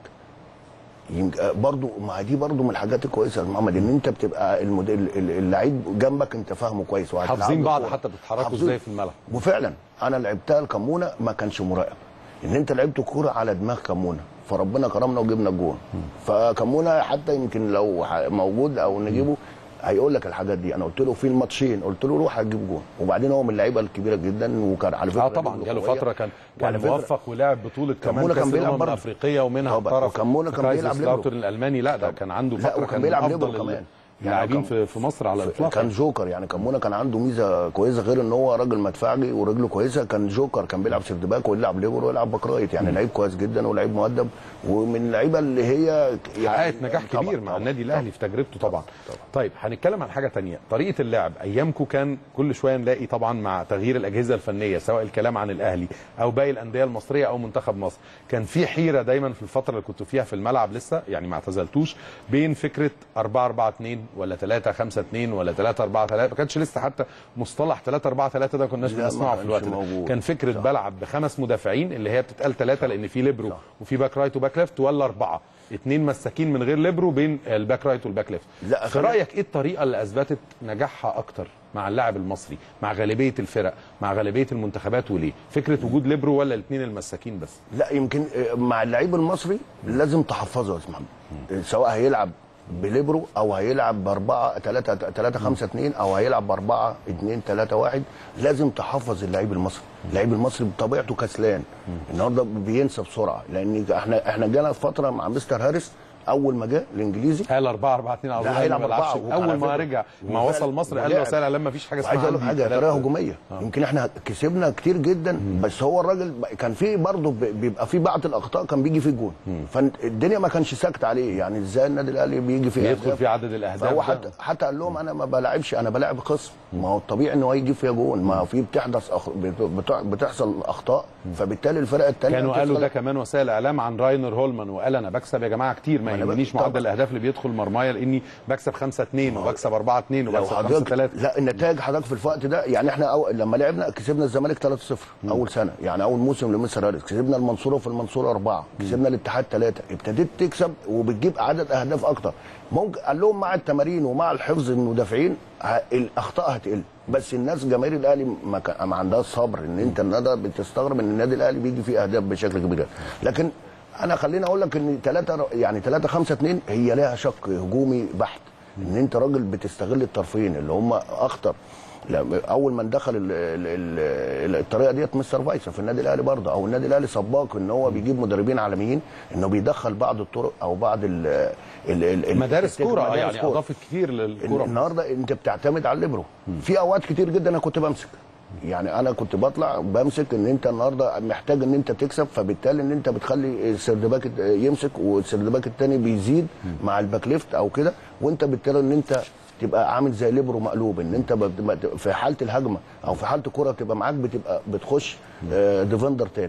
يمكن- آه، برضو ما دي برضو من الحاجات الكويسه يا محمد ان انت بتبقى المد- ال- ال- اللعيب جنبك انت فاهمه كويس وهتلعب حافظين له بعض كورة. حتى بتتحركوا حافظين. ازاي في الملعب وفعلا انا لعبتها الكمونه ما كانش مراقب ان انت لعبت كوره على دماغ كمونه فربنا كرمنا وجبنا الجون فكمونه حتى يمكن لو ح- موجود او نجيبه هيقول لك الحاجات دي انا قلت له في الماتشين قلت له روح هتجيب جون وبعدين هو من اللعيبه الكبيره جدا وكان على فكره اه طبعا رجله جاله قوية. فتره كان كان وعلى فكرة موفق ولعب بطوله كمان كمونة كاس كان بيلعب الامم بره. الافريقيه ومنها طبعا. احترف وكمونة كان بيلعب ليبرو. كايزرسلاوترن الالماني لا ده كان عنده لا، فتره وكان كان بيلعب من ليبرو افضل كمان. اللاعبين يعني في في مصر على الاطلاق كان جوكر يعني كمونه كان عنده ميزه كويسه غير ان هو راجل مدفعجي ورجله كويسه كان جوكر كان بيلعب سيرد باك ويلعب ليبرو ويلعب باك رايت يعني لعيب كويس جدا ولعيب مؤدب ومن اللعيبه اللي هي حققت نجاح طبعاً، كبير مع طبعاً، النادي الاهلي في تجربته طبعا. طبعاً. طيب هنتكلم عن حاجه تانية طريقه اللعب ايامكم كان كل شويه نلاقي طبعا مع تغيير الاجهزه الفنيه سواء الكلام عن الاهلي او باقي الانديه المصريه او منتخب مصر كان في حيره دايما في الفتره اللي كنتوا فيها في الملعب لسه يعني ما اعتزلتوش بين فكره 4 4 2 ولا 3 5 2 ولا 3 4 3 ما كانش لسه حتى مصطلح 3 4 3 ده كناش لا، ما بنسمعه في كانش الوقت ده موجود. كان فكره صح. بلعب بخمس مدافعين اللي هي بتتقال ثلاثه لان في ليبرو وفي باك رايت وباك ليفت ولا اربعه اثنين مساكين من غير ليبرو بين الباك رايت والباك ليفت لا، في خلي- رايك ايه الطريقه اللي اثبتت نجاحها اكتر مع اللاعب المصري مع غالبيه الفرق مع غالبيه المنتخبات وليه فكره وجود ليبرو ولا الاثنين المساكين بس لا يمكن آه، مع اللعيب المصري لازم تحفظه يا استاذ محمد سواء هيلعب بليبرو او هيلعب باربعه 3 3 5 2 او هيلعب باربعه 2 3 1 لازم تحفظ اللعيب المصري اللعيب المصري بطبيعته كسلان النهارده بينسى بسرعه لان احنا احنا جانا في فتره مع مستر هاريس اول ما جه الانجليزي قال 4 4 2 على لا، طول هيلعب ما بيلعبش. أربعة. اول وعلى ما فكرة- رجع ما وفعلا- وصل مصر قال له ولعب. وسائل اعلام ما فيش حاجه وعايز اسمها اقول لك عندي حاجه ثلاثة. طريقه هجوميه يمكن احنا كسبنا كتير جدا بس هو الراجل ب- كان في برضه ب- بيبقى في بعض الاخطاء كان بيجي فيه جون فالدنيا ما كانش ساكت عليه يعني ازاي النادي الاهلي بيجي فيه بيدخل أهداف؟ في عدد الاهداف فهو ده. حتى حتى قال لهم انا ما بلاعبش انا بلاعب خصم ما هو الطبيعي ان هو يجيب فيها جون ما هو في بتحدث أخ... بت- بتع- بتحصل اخطاء فبالتالي الفرق الثانيه كانوا قالوا ده كمان وسائل اعلام عن راينر هولمان وقال انا بكسب يا جماعه كتير ما أنا يهمنيش بكسب. معدل طبعا. الاهداف اللي بيدخل مرمايا لاني بكسب 5 2 وبكسب 4 2 لو وبكسب 5 حضرتك 3 لا النتائج حضرتك في الوقت ده يعني احنا أو لما لعبنا كسبنا الزمالك 3-0 اول سنه يعني اول موسم لمستر هاريس كسبنا المنصوره في المنصوره اربعه كسبنا الاتحاد ثلاثه ابتديت تكسب وبتجيب عدد اهداف اكتر ممكن قال لهم مع التمارين ومع الحفظ المدافعين ه- الاخطاء هتقل بس الناس جماهير الاهلي ما, كان ما عندهاش صبر ان انت النهارده بتستغرب ان النادي الاهلي بيجي فيه اهداف بشكل كبير لكن انا خليني اقول لك ان 3 يعني 3 5 2 هي لها شق هجومي بحت ان انت راجل بتستغل الطرفين اللي هم اخطر لما- اول ما دخل ال- ال- ال- الطريقه ديت مستر فايسر في النادي الاهلي برضه او النادي الاهلي سباق ان هو بيجيب مدربين عالميين انه بيدخل بعض الطرق او بعض ال ال ال مدارس التكتيك- كوره مدارس يعني كورة. اضافت كتير للكوره النهارده انت بتعتمد على الليبرو في اوقات كتير جدا انا كنت بمسك يعني انا كنت بطلع بمسك ان انت النهارده محتاج ان انت تكسب فبالتالي ان انت بتخلي السيرد باك يمسك والسيرد باك الثاني بيزيد مع الباك ليفت او كده وانت بالتالي ان انت تبقى عامل زي ليبرو مقلوب ان انت بت- في حاله الهجمه او في حاله الكره تبقى معاك بتبقى بتخش آه، ديفندر تاني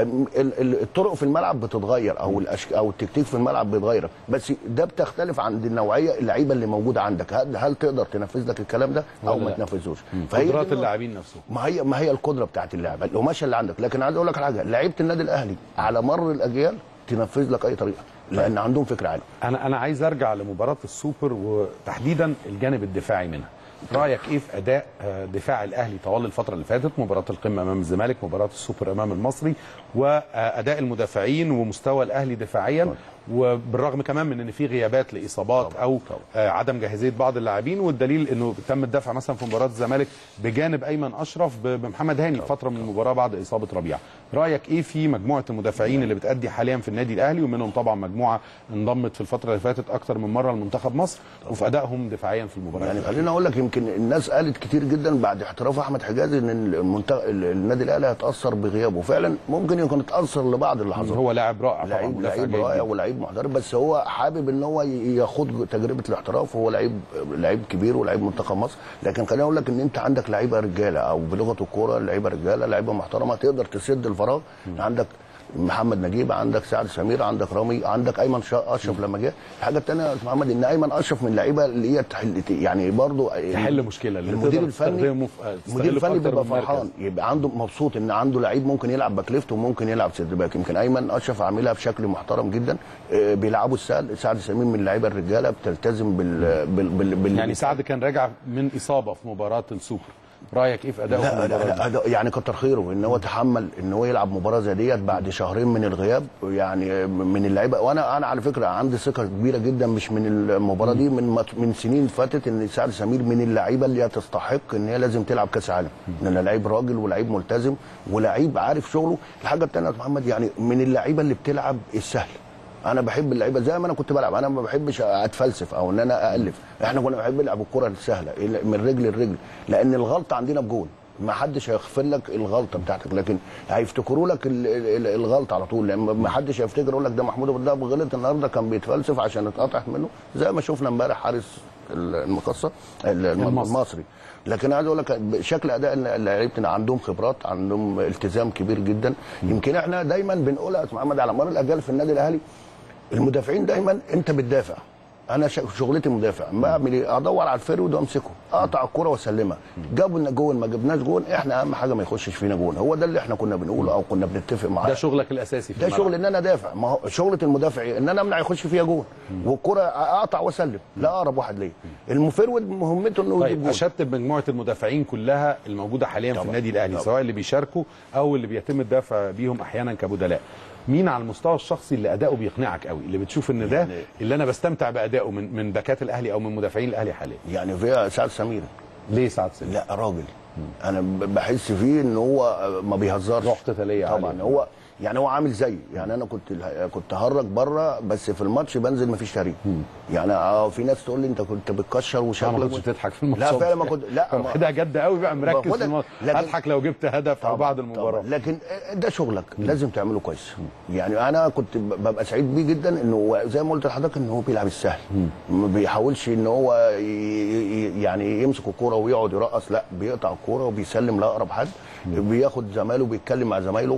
فالطرق في الملعب بتتغير او الأشك... او التكتيك في الملعب بيتغير بس ده بتختلف عند النوعيه اللعيبه اللي موجوده عندك هل, هل تقدر تنفذ لك الكلام ده او ولا ما لا؟ تنفذوش فهي دي قدرات النقطة. اللاعبين نفسهم ما هي ما هي القدره بتاعت اللعبه القماشه اللي عندك لكن عايز اقول لك على حاجه لعيبه النادي الاهلي على مر الاجيال تنفذ لك اي طريقه لان عندهم فكر عالي انا انا عايز ارجع لمباراه السوبر وتحديدا الجانب الدفاعي منها رايك ايه في اداء آه، دفاع الاهلي طوال الفتره اللي فاتت مباراه القمه امام الزمالك مباراه السوبر امام المصري واداء المدافعين ومستوى الاهلي دفاعيا وبالرغم كمان من ان في غيابات لاصابات او آه عدم جاهزيه بعض اللاعبين والدليل انه تم الدفع مثلا في مباراه الزمالك بجانب ايمن اشرف ب- بمحمد هاني فتره من المباراه بعد اصابه ربيعه رايك ايه في مجموعه المدافعين اللي بتادي حاليا في النادي الاهلي ومنهم طبعا مجموعه انضمت في الفتره اللي فاتت اكتر من مره لمنتخب مصر وفي ادائهم دفاعيا في المباراه يعني خليني اقول لك يمكن الناس قالت كتير جدا بعد احتراف احمد حجازي ان المنتخب النادي الاهلي هيتاثر بغيابه فعلا ممكن يكون اتاثر لبعض اللحظات هو لاعب رائع طبعا لعيب مدافع لعيب جيد رائع جداً. ولعيب محترف بس هو حابب ان هو ياخد تجربه الاحتراف هو لعيب لعيب كبير ولعيب منتخب مصر لكن خليني اقول لك ان انت عندك لعيبه رجاله او بلغه الكوره لعيبه رجاله لعيبه محترمه تقدر تسد الفراغ عندك محمد نجيب عندك سعد سمير عندك رامي عندك ايمن شا- اشرف لما جه الحاجه الثانيه يا أستاذ محمد ان ايمن اشرف من اللعيبه اللي هي تحل يعني برضو تحل مشكله اللي المدير تقدر الفني تستخدمه في- آه، تستغله المدير في الفني أكتر بيبقى من مركز. فرحان يبقى عنده مبسوط ان عنده لعيب ممكن يلعب باك ليفت وممكن يلعب سيرد باك يمكن ايمن اشرف عاملها بشكل محترم جدا آه، بيلعبوا السهل سعد سمير من اللعيبه الرجاله بتلتزم بال بال بال, بال يعني سعد كان راجع من اصابه في مباراه السوبر رايك ايه في ادائه في لا لا, المباراه لا دي؟ هذا يعني كتر خيره ان هو تحمل ان هو يلعب مباراه زي ديت بعد شهرين من الغياب يعني من اللعيبه وانا انا على فكره عندي ثقه كبيره جدا مش من المباراه دي من مت- من سنين فاتت ان سعد سمير من اللعيبه اللي تستحق ان هي لازم تلعب كاس عالم لان لعيب راجل ولعيب ملتزم ولعيب عارف شغله الحاجه الثانيه يا محمد يعني من اللعيبه اللي بتلعب السهل انا بحب اللعيبه زي ما انا كنت بلعب انا ما بحبش اتفلسف او ان انا الف احنا كنا بنحب نلعب الكره السهله من رجل لرجل لان الغلطه عندنا بجول ما حدش هيغفر لك الغلطه بتاعتك لكن هيفتكروا لك ال- ال- الغلطه على طول لما ما حدش هيفتكر يقول لك ده محمود ابو الدهب غلط النهارده كان بيتفلسف عشان اتقطعت منه زي ما شفنا امبارح حارس المقصه الم- المصري. المصري لكن عايز اقول لك شكل اداء اللعيبه عندهم خبرات عندهم التزام كبير جدا يمكن احنا دايما بنقولها يا أستاذ محمد على مر الاجيال في النادي الاهلي المدافعين دايما انت بتدافع انا ش- شغلتي مدافع بعمل ايه ادور على الفرود وامسكه اقطع الكره واسلمها جابوا لنا جون ما جبناش جون احنا اهم حاجه ما يخشش فينا جون هو ده اللي احنا كنا بنقوله او كنا بنتفق معاه ده شغلك الاساسي في ده الملعب. شغل ان انا دافع ما هو شغله المدافع إيه؟ ان انا امنع يخش فيها جون والكره اقطع واسلم لا اقرب واحد ليا المفرود مهمته انه يجيب طيب جون اشتت مجموعه المدافعين كلها الموجوده حاليا في طبعاً. النادي الاهلي طبعاً. سواء اللي بيشاركوا او اللي بيتم الدفع بيهم احيانا كبدلاء مين على المستوى الشخصي اللي اداؤه بيقنعك قوي اللي بتشوف ان ده يعني- اللي انا بستمتع بادائه من من باكات الاهلي او من مدافعين الاهلي حاليا يعني فيها سعد سمير ليه سعد سمير لا راجل انا ب- بحس فيه ان هو ما بيهزرش روح قتالية طبعا عالية. هو يعني هو عامل زيي يعني انا كنت كنت هرج بره بس في الماتش بنزل ما فيش تهريج يعني اه في ناس تقول لي انت كنت بتكشر لا ما وشكلك كنتش بتضحك في الماتش لا فعلا ما كنت لا ما- واخدها جد قوي بقى مركز في باخدها- الماتش لكن- اضحك لو جبت هدف او بعد المباراه طبعا. لكن ده شغلك لازم تعمله كويس يعني انا كنت ب- ببقى سعيد بيه جدا انه هو زي ما قلت لحضرتك ان هو بيلعب السهل ما بيحاولش ان هو ي- ي- يعني يمسك الكوره ويقعد يرقص لا بيقطع الكوره وبيسلم لاقرب حد بياخد زمايله بيتكلم مع زمايله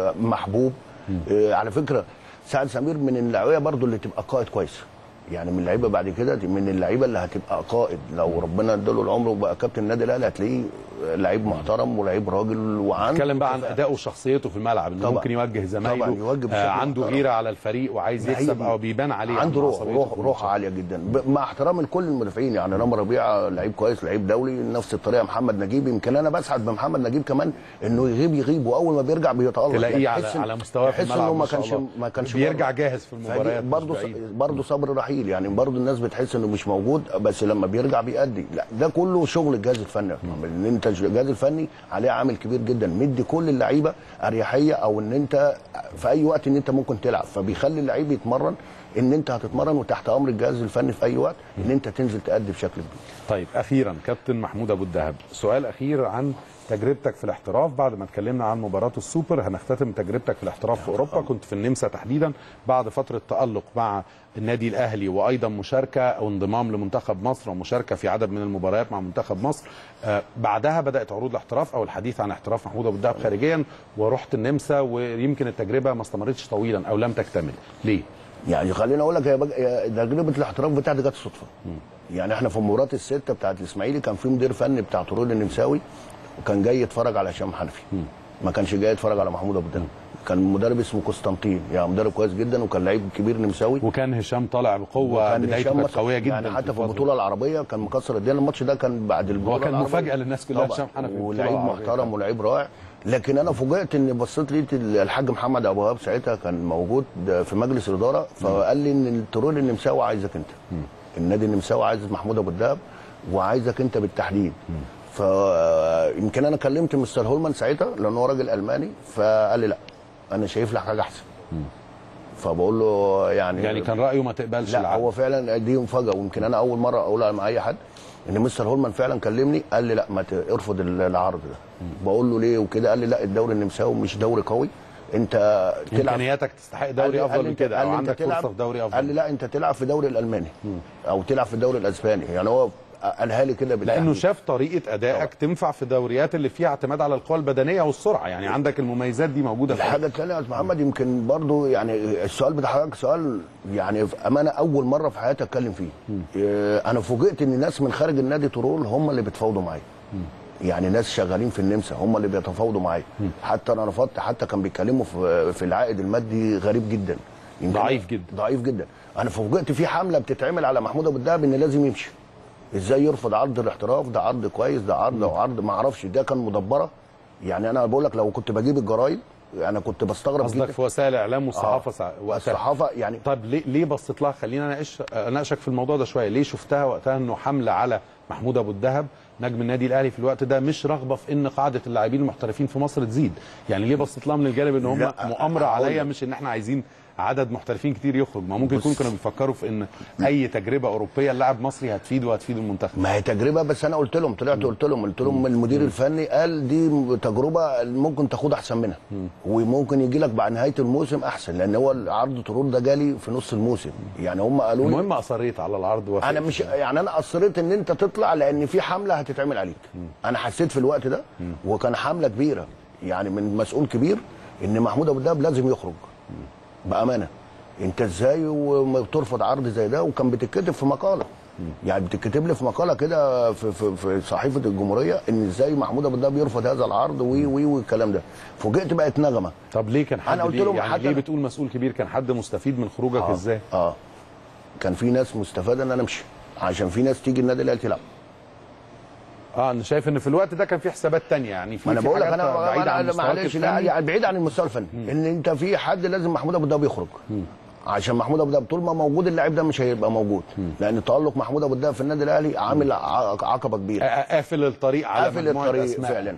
محبوب آه، على فكره سعد سمير من اللعيبه برضو اللي تبقى قائد كويس يعني من اللعيبه بعد كده دي من اللعيبه اللي هتبقى قائد لو ربنا اداله العمر وبقى كابتن النادي الاهلي هتلاقيه لعيب محترم ولعيب راجل وعنده اتكلم بقى عن كفاءة. ادائه وشخصيته في الملعب انه طبعاً. ممكن يوجه زمايله طبعاً، يوجه بشكل آه عنده محترم. غيره على الفريق وعايز ما هي يكسب دي. او بيبان عليه عنده عن روح عصبيته روح في روح الماتشات. عاليه جدا ب- مع احترامي لكل المدافعين يعني رامي ربيعه لعيب كويس لعيب دولي نفس الطريقه محمد نجيب يمكن انا بسعد بمحمد نجيب كمان انه يغيب يغيب واول ما بيرجع بيتالق تلاقيه على تحس إن- على مستواه في تحس الملعب انه ما شاء كانش الله. ما كانش بيرجع بره. جاهز في المباريات مش برضه بعيد. برضه صبر رحيل يعني برضه الناس بتحس انه مش موجود بس لما بيرجع بيأدي لا ده كله شغل الجهاز الفني يا طبعاً. ان انت الجهاز الفني عليه عامل كبير جدا مدي كل اللعيبه اريحيه او ان انت في اي وقت ان انت ممكن تلعب فبيخلي اللعيب يتمرن ان انت هتتمرن وتحت امر الجهاز الفني في اي وقت ان انت تنزل تأدي بشكل كبير طيب اخيرا كابتن محمود ابو الدهب سؤال اخير عن تجربتك في الاحتراف بعد ما اتكلمنا عن مباراه السوبر هنختتم تجربتك في الاحتراف في اوروبا كنت في النمسا تحديدا بعد فتره تالق مع النادي الاهلي وايضا مشاركه او انضمام لمنتخب مصر ومشاركه في عدد من المباريات مع منتخب مصر آه بعدها بدات عروض الاحتراف او الحديث عن احتراف محمود ابو الدهب خارجيا ورحت النمسا ويمكن التجربه ما استمرتش طويلا او لم تكتمل ليه يعني خليني اقول لك هي بج... هي تجربه الاحتراف بتاعتي جت صدفه يعني احنا في مباراه السته بتاعت الاسماعيلي كان في مدير فني بتاع طرود النمساوي وكان جاي يتفرج على هشام حنفي ما كانش جاي يتفرج على محمود ابو الدهب كان مدرب اسمه قسطنطين يعني مدرب كويس جدا وكان لعيب كبير نمساوي وكان هشام طالع بقوه وكان بدايته هشام كانت مثلا- قويه جدا يعني حتى في الفترة دي. البطوله العربيه كان مكسر الدنيا الماتش ده كان بعد البطوله كان العربية. مفاجأة للناس كلها طبعاً. هشام حنفي في البطولة ولعيب العربية. محترم ولعيب رائع لكن انا فوجئت ان بصيت لقيت الحاج محمد ابو وهاب ساعتها كان موجود في مجلس الاداره فقال لي ان الترول النمساوي عايزك انت النادي النمساوي عايز محمود ابو الدهب وعايزك انت بالتحديد فيمكن انا كلمت مستر هولمان ساعتها لان هو راجل الماني فقال لي لا انا شايف لك حاجه احسن فبقول له يعني يعني كان رايه ما تقبلش لا العقد. هو فعلا دي مفاجاه ويمكن انا اول مره اقولها مع اي حد ان مستر هولمان فعلا كلمني قال لي لا ما ت- ارفض ال- العرض ده بقول له ليه وكده قال لي لا الدوري النمساوي مش دوري قوي انت تلعب امكانياتك تستحق قال دوري لي- افضل قال لي من أنت- كده قال او لي أنت عندك تلعب- فرصه في دوري افضل قال لي لا انت تلعب في دوري الالماني او تلعب في الدوري الاسباني يعني هو قالها لي كده بالتحديد. لانه شاف طريقه ادائك تنفع في الدوريات اللي فيها اعتماد على القوى البدنيه والسرعه يعني عندك المميزات دي موجوده في الحاجه الثانيه يا استاذ محمد يمكن برضو يعني السؤال بتاع حضرتك سؤال يعني في امانه اول مره في حياتي اتكلم فيه إيه، انا فوجئت ان ناس من خارج النادي ترول هم اللي بيتفاوضوا معايا يعني ناس شغالين في النمسا هم اللي بيتفاوضوا معايا حتى انا رفضت حتى كان بيتكلموا في في العائد المادي غريب جدا يمكن- ضعيف جدا. ضعيف جدا انا فوجئت في حمله بتتعمل على محمود ابو الدهب ان لازم يمشي ازاي يرفض عرض الاحتراف ده عرض كويس ده عرض او عرض ما اعرفش ده كان مدبره يعني انا بقول لك لو كنت بجيب الجرايد انا كنت بستغرب قصدك جدا في وسائل الاعلام والصحافه آه. سا- وقتها الصحافه يعني طب ليه ليه بصيت لها خلينا اناقش اناقشك في الموضوع ده شويه ليه شفتها وقتها انه حمله على محمود ابو الدهب نجم النادي الاهلي في الوقت ده مش رغبه في ان قاعده اللاعبين المحترفين في مصر تزيد يعني ليه بصيت لها من الجانب ان هم لا، مؤامره هقول عليا لك. مش ان احنا عايزين عدد محترفين كتير يخرج ما ممكن يكون بص. كانوا بيفكروا في ان اي تجربه اوروبيه اللاعب مصري هتفيد وهتفيد المنتخب ما هي تجربه بس انا قلت لهم طلعت قلت لهم قلت لهم المدير الفني قال دي تجربه ممكن تاخد احسن منها وممكن يجي لك بعد نهايه الموسم احسن لان هو عرض طرود ده جالي في نص الموسم يعني هم قالوا لي المهم اصريت على العرض وافقت انا مش يعني انا اصريت ان انت تطلع لان في حمله هتتعمل عليك انا حسيت في الوقت ده وكان حمله كبيره يعني من مسؤول كبير ان محمود ابو الدهب لازم يخرج بامانه انت ازاي وترفض عرض زي ده وكان بتتكتب في مقاله يعني بتتكتب لي في مقاله كده في, في, في صحيفه الجمهوريه ان ازاي محمود ابو الدهب يرفض هذا العرض وي وي والكلام ده فوجئت بقت نغمه طب ليه كان حد أنا قلت ليه لهم يعني حتى ليه أنا- بتقول مسؤول كبير كان حد مستفيد من خروجك آه. ازاي اه كان في ناس مستفاده ان انا امشي عشان في ناس تيجي النادي الاهلي تلعب اه انا شايف ان في الوقت ده كان في حسابات تانية يعني في ما انا في بقول لك حاجات انا بعيده عن أنا مستواك معلش لا الفني. يعني بعيد عن المستوى الفني ان انت في حد لازم محمود ابو الدهب يخرج عشان محمود ابو الدهب طول ما موجود اللاعب ده مش هيبقى موجود لان تالق محمود ابو الدهب في النادي الاهلي عامل ع- عقبه كبيره آه، قافل الطريق على قافل مجموعة الطريق أسماء. فعلا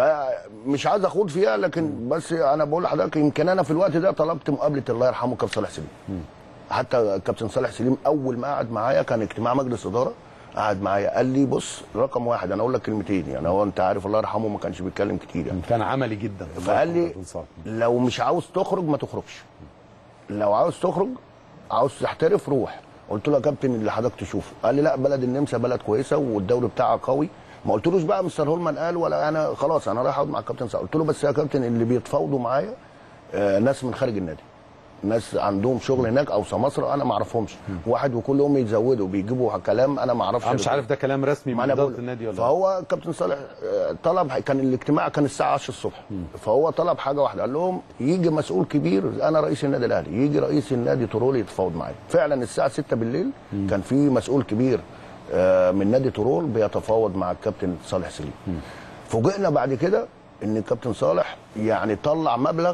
فمش عايز اخوض فيها لكن بس انا بقول لحضرتك يمكن انا في الوقت ده طلبت مقابله الله يرحمه كابتن صالح سليم حتى الكابتن صالح سليم اول ما قعد معايا كان اجتماع مجلس اداره قعد معايا قال لي بص رقم واحد انا اقول لك كلمتين يعني هو انت عارف الله يرحمه ما كانش بيتكلم كتير يعني كان عملي جدا فقال لي الله يرحمه. لو مش عاوز تخرج ما تخرجش لو عاوز تخرج عاوز تحترف روح قلت له يا كابتن اللي حضرتك تشوفه قال لي لا بلد النمسا بلد كويسه والدوري بتاعها قوي ما قلتلوش بقى مستر هولمان قال ولا انا خلاص انا رايح اقعد مع الكابتن سعد قلت له بس يا كابتن اللي بيتفاوضوا معايا آه ناس من خارج النادي ناس عندهم شغل هناك او سماسره انا ما اعرفهمش واحد وكل يوم يزودوا بيجيبوا كلام انا ما اعرفش انا مش عارف ده كلام رسمي ما من انا اداره بقول النادي ولا لا. فهو كابتن صالح آه، طلب كان الاجتماع كان الساعه 10 الصبح فهو طلب حاجه واحده قال لهم يجي مسؤول كبير انا رئيس النادي الاهلي يجي رئيس النادي ترول يتفاوض معايا فعلا الساعه 6 بالليل كان في مسؤول كبير آه، من نادي ترول بيتفاوض مع الكابتن صالح سليم فوجئنا بعد كده ان الكابتن صالح يعني طلع مبلغ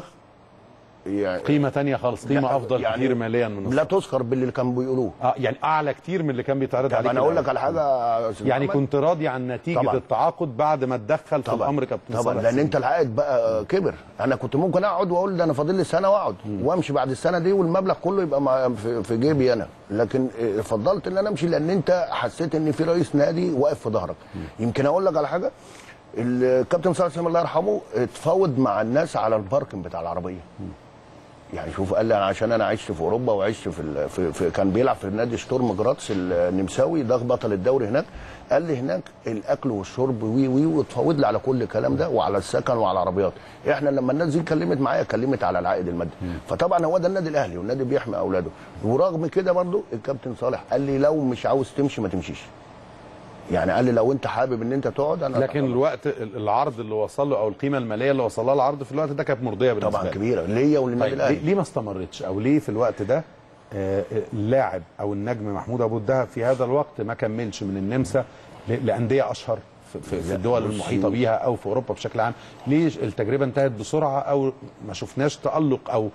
يعني قيمه تانية خالص قيمه لا، افضل يعني كتير ماليا من لا تذكر باللي كانوا بيقولوه اه يعني اعلى كتير من اللي كان بيتعرض طب عليك انا اقول الأول. لك على حاجه يا أستاذ يعني محمد. كنت راضي عن نتيجه طبعاً. التعاقد بعد ما اتدخل في طبعا الامر كابتن طبعا صالح لان سليم. انت العائد بقى كبر انا كنت ممكن اقعد واقول ده انا فاضل لي سنه واقعد وامشي بعد السنه دي والمبلغ كله يبقى مع- في في جيبي انا لكن اه، فضلت ان انا امشي لان انت حسيت ان في رئيس نادي واقف في ظهرك يمكن اقول لك على حاجه الكابتن صالح سليم الله يرحمه اتفاوض مع الناس على الباركنج بتاع العربيه يعني شوف قال لي انا عشان انا عشت في اوروبا وعشت في, ال... في, في كان بيلعب في نادي شتورم جراتس النمساوي ده بطل الدوري هناك قال لي هناك الاكل والشرب وي وي واتفاوض لي على كل الكلام ده وعلى السكن وعلى العربيات احنا لما الناس دي اتكلمت معايا اتكلمت على العائد المادي فطبعا هو ده النادي الاهلي والنادي بيحمي اولاده ورغم كده برضو الكابتن صالح قال لي لو مش عاوز تمشي ما تمشيش يعني قال لي لو انت حابب ان انت تقعد انا لكن الوقت العرض اللي وصل له او القيمه الماليه اللي وصل لها العرض في الوقت ده كانت مرضيه بالنسبه طبعا له. كبيره ليا وللنادي طيب الاهلي ليه ليه ما استمرتش او ليه في الوقت ده آه، اللاعب او النجم محمود ابو الدهب في هذا الوقت ما كملش من النمسا ل- لانديه اشهر في, في, في الدول بص، المحيطه بيها او في اوروبا بشكل عام ليه التجربه انتهت بسرعه او ما شفناش تالق او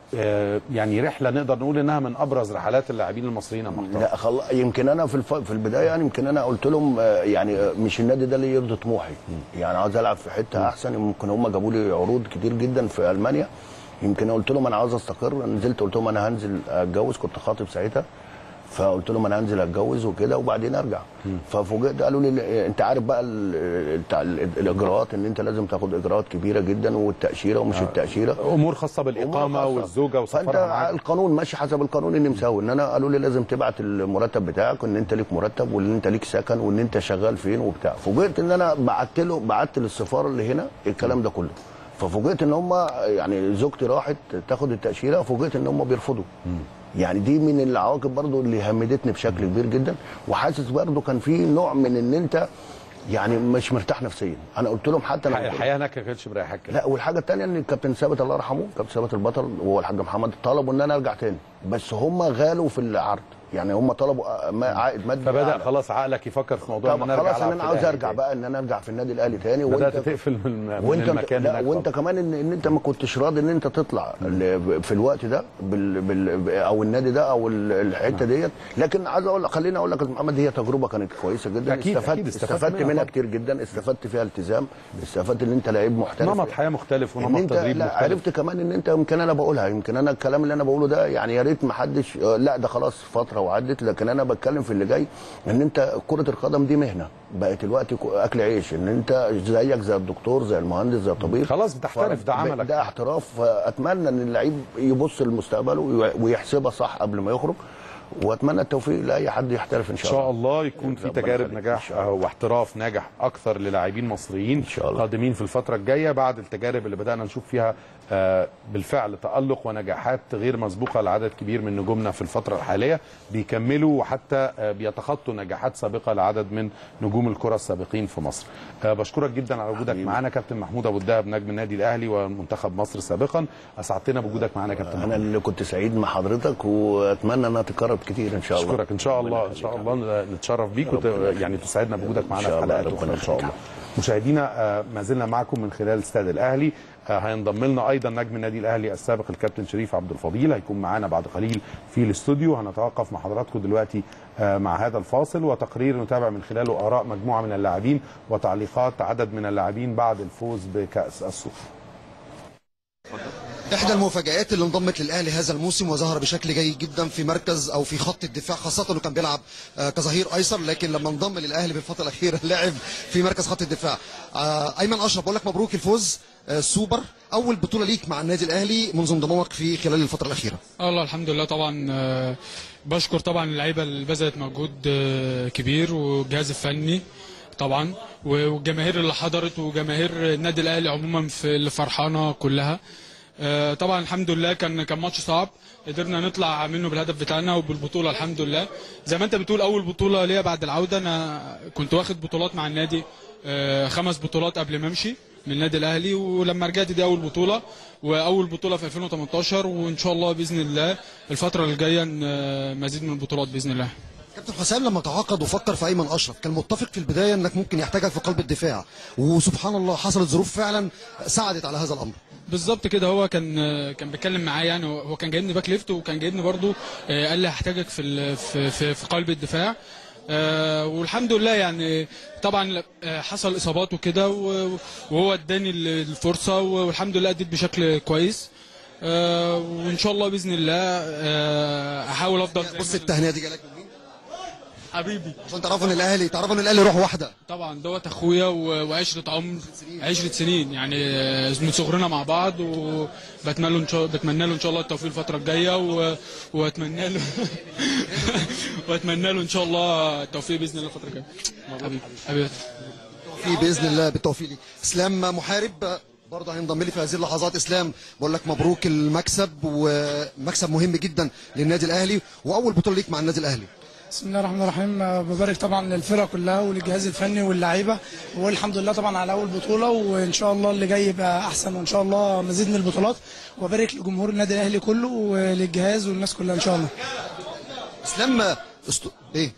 آه، يعني رحله نقدر نقول انها من ابرز رحلات اللاعبين المصريين يا محترم لا خل... يمكن انا في الف... في البدايه يعني يمكن انا قلت لهم آه، يعني آه، مش النادي ده اللي يرضي طموحي يعني عاوز العب في حته احسن يمكن هم جابوا لي عروض كتير جدا في المانيا يمكن أنا قلت لهم انا عاوز استقر نزلت قلت لهم انا هنزل اتجوز كنت خاطب ساعتها فقلت لهم انا هنزل اتجوز وكده وبعدين ارجع ففوجئت قالوا لي انت عارف بقى ال- بتاع ال- الاجراءات ان انت لازم تاخد اجراءات كبيره جدا والتاشيره ومش التاشيره امور خاصه بالاقامه خاصة. والزوجه فانت وسفرها معاك القانون ماشي حسب القانون النمساوي ان انا قالوا لي لازم تبعت المرتب بتاعك وان انت ليك مرتب وان انت ليك سكن وان انت شغال فين وبتاع فوجئت ان انا بعت له بعت للسفاره اللي هنا الكلام ده كله ففوجئت ان هم يعني زوجتي راحت تاخد التاشيره فوجئت ان هم بيرفضوا يعني دي من العواقب برضو اللي همدتني بشكل كبير جدا وحاسس برضو كان في نوع من ان انت يعني مش مرتاح نفسيا انا قلت لهم حتى لو الحقيقه هناك ما كانتش مريحاك كده لا والحاجه الثانيه ان الكابتن ثابت الله يرحمه كابتن ثابت البطل وهو الحاج محمد طلبوا ان انا ارجع تاني بس هم غالوا في العرض يعني هم طلبوا ما- عائد مادي فبدا أعلى. خلاص عقلك يفكر في موضوع طب ان انا ارجع خلاص ان ألعب انا في عاوز الأهلي ارجع تاني. بقى ان انا ارجع في النادي الاهلي تاني بدات وانت تقفل من, من وانت المكان لا هناك وانت طبعاً. كمان ان, ان انت ما كنتش راضي ان انت تطلع ل- في الوقت ده بال بال او النادي ده او ال- الحته ديت لكن عايز اقول لك خليني اقول لك يا أستاذ محمد هي تجربه كانت كويسه جدا أكيد، استفدت أكيد استفدت استفدت منها منها طبعاً. كتير جدا استفدت فيها التزام استفدت ان انت لعيب محترف نمط حياه مختلف ان ونمط انت تدريب لا مختلف عرفت كمان ان انت يمكن انا بقولها يمكن انا الكلام اللي انا بقوله ده يعني يا ريت ما حدش آه، لا ده خلاص فتره وعدت لكن انا بتكلم في اللي جاي ان انت كره القدم دي مهنه بقت الوقت كو- اكل عيش ان انت زيك زي الدكتور زي المهندس زي الطبيب خلاص بتحترف ده ف- عملك ده احتراف فاتمنى ان اللعيب يبص لمستقبله وي- ويحسبها صح قبل ما يخرج واتمنى التوفيق لاي حد يحترف ان ان شاء الله شاء الله يكون في ربنا تجارب يخليك. نجاح إن شاء آه، واحتراف ناجح اكثر للاعبين مصريين إن شاء الله. قادمين في الفتره الجايه بعد التجارب اللي بدانا نشوف فيها آه، بالفعل تالق ونجاحات غير مسبوقه لعدد كبير من نجومنا في الفتره الحاليه بيكملوا وحتى آه، بيتخطوا نجاحات سابقه لعدد من نجوم الكره السابقين في مصر آه، بشكرك جدا على وجودك معانا كابتن محمود ابو الدهب نجم النادي الاهلي ومنتخب مصر سابقا اسعدتنا بوجودك معانا يا كابتن انا محمود اللي كنت سعيد مع حضرتك واتمنى انها تتكرر كتير ان شاء الله اشكرك ان شاء الله ان شاء الله نتشرف بيك وت... يعني تسعدنا بوجودك معانا إن في شاء الله، حلقات ربنا اخرى ان شاء يخليك. الله مشاهدينا آه، ما زلنا معكم من خلال استاد الاهلي آه، هينضم لنا ايضا نجم النادي الاهلي السابق الكابتن شريف عبد الفضيل هيكون معانا بعد قليل في الاستوديو هنتوقف مع حضراتكم دلوقتي آه، مع هذا الفاصل وتقرير نتابع من خلاله اراء مجموعه من اللاعبين وتعليقات عدد من اللاعبين بعد الفوز بكاس السوبر احدى المفاجآت اللي انضمت للاهلي هذا الموسم وظهر بشكل جيد جدا في مركز او في خط الدفاع خاصه انه كان بيلعب آه، كظهير ايسر لكن لما انضم للاهلي في الفتره الاخيره لعب في مركز خط الدفاع آه، ايمن اشرف بقول لك مبروك الفوز آه، سوبر اول بطوله ليك مع النادي الاهلي منذ انضمامك في خلال الفتره الاخيره الله الحمد لله طبعا آه، بشكر طبعا اللعيبه اللي بذلت مجهود آه، كبير والجهاز الفني طبعا والجماهير اللي حضرت وجماهير النادي الاهلي عموما في اللي فرحانه كلها آه، طبعا الحمد لله كان كان ماتش صعب قدرنا نطلع منه بالهدف بتاعنا وبالبطوله الحمد لله زي ما انت بتقول اول بطوله ليا بعد العوده انا كنت واخد بطولات مع النادي آه، خمس بطولات قبل ما امشي من النادي الاهلي ولما رجعت دي اول بطوله واول بطوله في 2018 وان شاء الله باذن الله الفتره الجايه ن- مزيد من البطولات باذن الله كابتن حسام لما تعاقد وفكر في ايمن اشرف كان متفق في البدايه انك ممكن يحتاجك في قلب الدفاع وسبحان الله حصلت ظروف فعلا ساعدت على هذا الامر بالظبط كده هو كان كان بيتكلم معايا يعني هو كان جايبني باك ليفت وكان جايبني برضو آه، قال لي هحتاجك في ال- في في, في قلب الدفاع آه، والحمد لله يعني طبعا آه، حصل اصابات وكده و- وهو اداني ال- الفرصه والحمد لله اديت بشكل كويس آه، وان شاء الله باذن الله آه، احاول افضل زي بص ما- التهنئه دي جالك من مين؟ حبيبي عشان تعرفوا ان الاهلي تعرفوا ان الاهلي روح واحده طبعا دوت اخويا و- وعشره عمر عشره سنين يعني آه، من صغرنا مع بعض وبتمنى له ان شاء بتمنى له ان شاء الله التوفيق الفتره الجايه و... واتمنى له واتمنى له ان شاء الله التوفيق باذن الله الفتره الجايه حبيبي حبيبي في باذن الله بالتوفيق ليك اسلام محارب برضه هينضم لي في هذه اللحظات اسلام بقول لك مبروك المكسب ومكسب مهم جدا للنادي الاهلي واول بطوله ليك مع النادي الاهلي بسم الله الرحمن الرحيم آه، ببارك طبعا للفرقه كلها وللجهاز الفني واللعيبه والحمد لله طبعا على اول بطوله وان شاء الله اللي جاي يبقى احسن وان شاء الله مزيد من البطولات وبارك لجمهور النادي الاهلي كله وللجهاز والناس كلها ان شاء الله اسلام است... ايه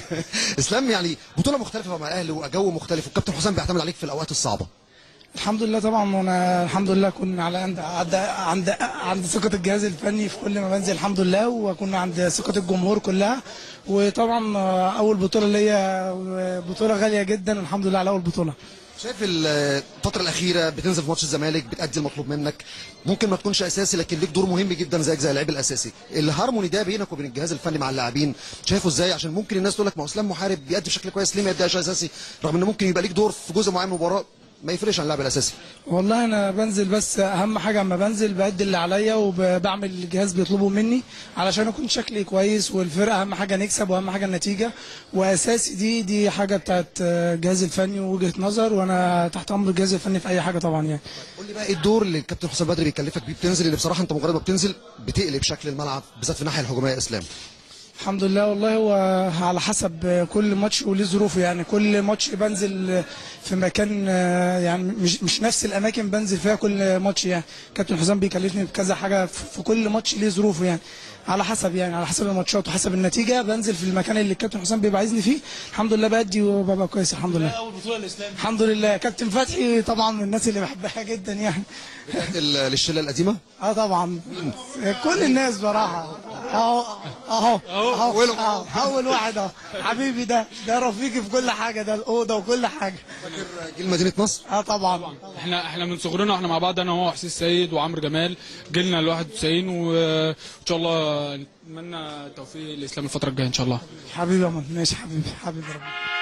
اسلام يعني بطوله مختلفه مع الاهلي وجو مختلف والكابتن حسام بيعتمد عليك في الاوقات الصعبه الحمد لله طبعا وانا الحمد لله كنا على عند عند عند, عند ثقه الجهاز الفني في كل ما بنزل الحمد لله وكنا عند ثقه الجمهور كلها وطبعا آه، اول بطوله ليا بطوله غاليه جدا والحمد لله على اول بطوله شايف الفترة الأخيرة بتنزل في ماتش الزمالك بتأدي المطلوب منك ممكن ما تكونش أساسي لكن ليك دور مهم جدا زيك زي اللعيب الأساسي الهارموني ده بينك وبين الجهاز الفني مع اللاعبين شايفه إزاي عشان ممكن الناس تقول لك ما هو اسلام محارب بيأدي بشكل كويس ليه ما يبداش أساسي رغم إن ممكن يبقى ليك دور في جزء معين من المباراة ما يفرقش عن اللاعب الأساسي والله انا بنزل بس اهم حاجه اما بنزل بادي اللي عليا وبعمل اللي الجهاز بيطلبه مني علشان اكون شكلي كويس والفرقه اهم حاجه نكسب واهم حاجه النتيجه واساسي دي دي حاجه بتاعت الجهاز الفني ووجهه نظر وانا تحت امر الجهاز الفني في اي حاجه طبعا يعني قول لي بقى ايه الدور اللي الكابتن حسام بدري بيكلفك بيه بتنزل اللي بصراحة أنت مجرد ما بتنزل بتقلب شكل الملعب بالذات في الناحية الهجومية يا إسلام الحمد لله والله هو على حسب كل ماتش وليه ظروفه يعني كل ماتش بنزل في مكان آه، يعني مش مش نفس الاماكن بنزل فيها كل ماتش يعني كابتن حسام بيكلفني بكذا حاجه في في كل ماتش ليه ظروفه يعني على حسب يعني على حسب الماتشات وحسب النتيجه بنزل في المكان اللي الكابتن حسام بيبقى عايزني فيه الحمد لله بادي وببقى كويس الحمد لله اول بطوله الاسلام الحمد لله كابتن فتحي طبعا من الناس اللي بحبها جدا يعني رجعت ال- للشلة القديمة اه طبعا كل الناس بصراحه اهو اهو اهو أهو. اول واحد اهو حبيبي ده ده رفيقي في كل حاجه ده الاوضه وكل حاجه فاكر جيل مدينة نصر اه طبعا احنا احنا من صغرنا احنا مع بعض انا وهو حسين السيد وعمرو جمال جيلنا ال 91 وان شاء الله نتمنى توفيق الاسلام الفتره الجايه ان شاء الله حبيبي يا من ماشي حبيبي حبيبي ربنا